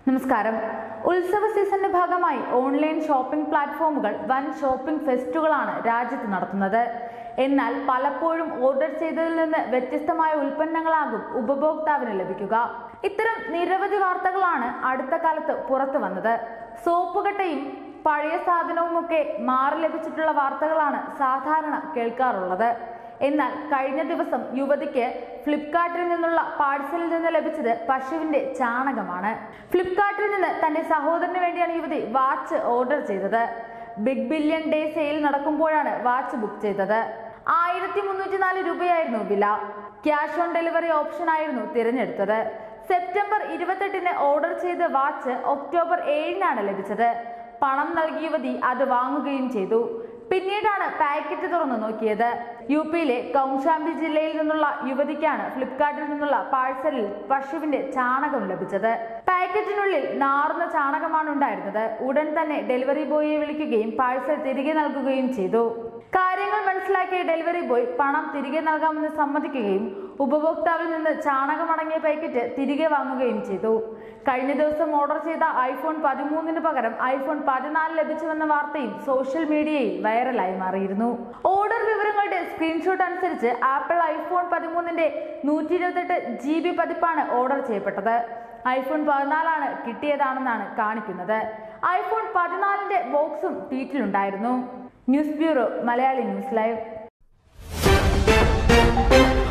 നമസ്കാരം ഉത്സവ സീസണിന്റെ ഭാഗമായി ഓൺലൈൻ ഷോപ്പിംഗ് പ്ലാറ്റ്ഫോമുകൾ വൻ ഷോപ്പിംഗ് ഫെസ്റ്റുകളാണ് രാജ്യത്ത് നടത്തുന്നത് എന്നാൽ പലപ്പോഴും ഓർഡർ ചെയ്തതിൽ നിന്ന് വ്യത്യസ്തമായ ഉൽപ്പന്നങ്ങളാകും ഉപഭോക്താവിന് ലഭിക്കുക ഇത്തരം നിരവധി വാർത്തകളാണ് അടുത്ത കാലത്ത് പുറത്തു വന്നത് സോപ്പുകട്ടയും പഴയ സാധനവുമൊക്കെ മാറി ലഭിച്ചിട്ടുള്ള വാർത്തകളാണ് സാധാരണ കേൾക്കാറുള്ളത് എന്നാൽ കഴിഞ്ഞ ദിവസം യുവതിക്ക് ഫ്ലിപ്കാർട്ടിൽ നിന്നുള്ള പാഴ്സലിൽ നിന്ന് ലഭിച്ചത് പശുവിന്റെ ചാണകമാണ് ഫ്ലിപ്കാർട്ടിൽ നിന്ന് തന്റെ സഹോദരന് വേണ്ടിയാണ് യുവതി വാച്ച് ഓർഡർ ചെയ്തത് ബിഗ് ബില്യൺ ഡേ സെയിൽ നടക്കുമ്പോഴാണ് വാച്ച് ബുക്ക് ചെയ്തത് ആയിരത്തി മുന്നൂറ്റി നാല് രൂപയായിരുന്നു വില ക്യാഷ് ഓൺ ഡെലിവറി ഓപ്ഷൻ ആയിരുന്നു തിരഞ്ഞെടുത്തത് സെപ്റ്റംബർ ഇരുപത്തെട്ടിന് ഓർഡർ ചെയ്ത വാച്ച് ഒക്ടോബർ ഏഴിനാണ് ലഭിച്ചത് പണം നൽകിയ യുവതി അത് വാങ്ങുകയും ചെയ്തു പിന്നീടാണ് പാക്കറ്റ് തുറന്നു നോക്കിയത് യു പിയിലെ കൗശാംബി ജില്ലയിൽ നിന്നുള്ള യുവതിക്കാണ് ഫ്ലിപ്കാർട്ടിൽ നിന്നുള്ള പാഴ്സലിൽ പശുവിന്റെ ചാണകം ലഭിച്ചത് പാക്കറ്റിനുള്ളിൽ നാറുന്ന ചാണകമാണ് ഉണ്ടായിരുന്നത് ഉടൻ തന്നെ ഡെലിവറി ബോയിയെ വിളിക്കുകയും പാഴ്സൽ തിരികെ നൽകുകയും ചെയ്തു കാര്യങ്ങൾ മനസ്സിലാക്കിയ ഡെലിവറി ബോയ് പണം തിരികെ നൽകാമെന്ന് സമ്മതിക്കുകയും ഉപഭോക്താവിൽ നിന്ന് ചാണകമടങ്ങിയ പാക്കറ്റ് തിരികെ വാങ്ങുകയും ചെയ്തു കഴിഞ്ഞ ദിവസം ഓർഡർ ചെയ്ത ഐഫോൺ പതിമൂന്നിന് പകരം ഐഫോൺ പതിനാല് ലഭിച്ചുവെന്ന വാർത്തയും സോഷ്യൽ മീഡിയയിൽ വൈറലായി മാറിയിരുന്നു ഓർഡർ വിവരങ്ങളുടെ സ്ക്രീൻഷോട്ട് അനുസരിച്ച് ആപ്പിൾ ഐഫോൺ പതിമൂന്നിന്റെ നൂറ്റി ഇരുപത്തെട്ട് ജി ബി പതിപ്പാണ് ഓർഡർ ചെയ്യപ്പെട്ടത് ഐഫോൺ പതിനാലാണ് കിട്ടിയതാണെന്നാണ് കാണിക്കുന്നത് ഐഫോൺ പതിനാലിന്റെ ബോക്സും ട്വീറ്റിലുണ്ടായിരുന്നു news bureau Malayali news live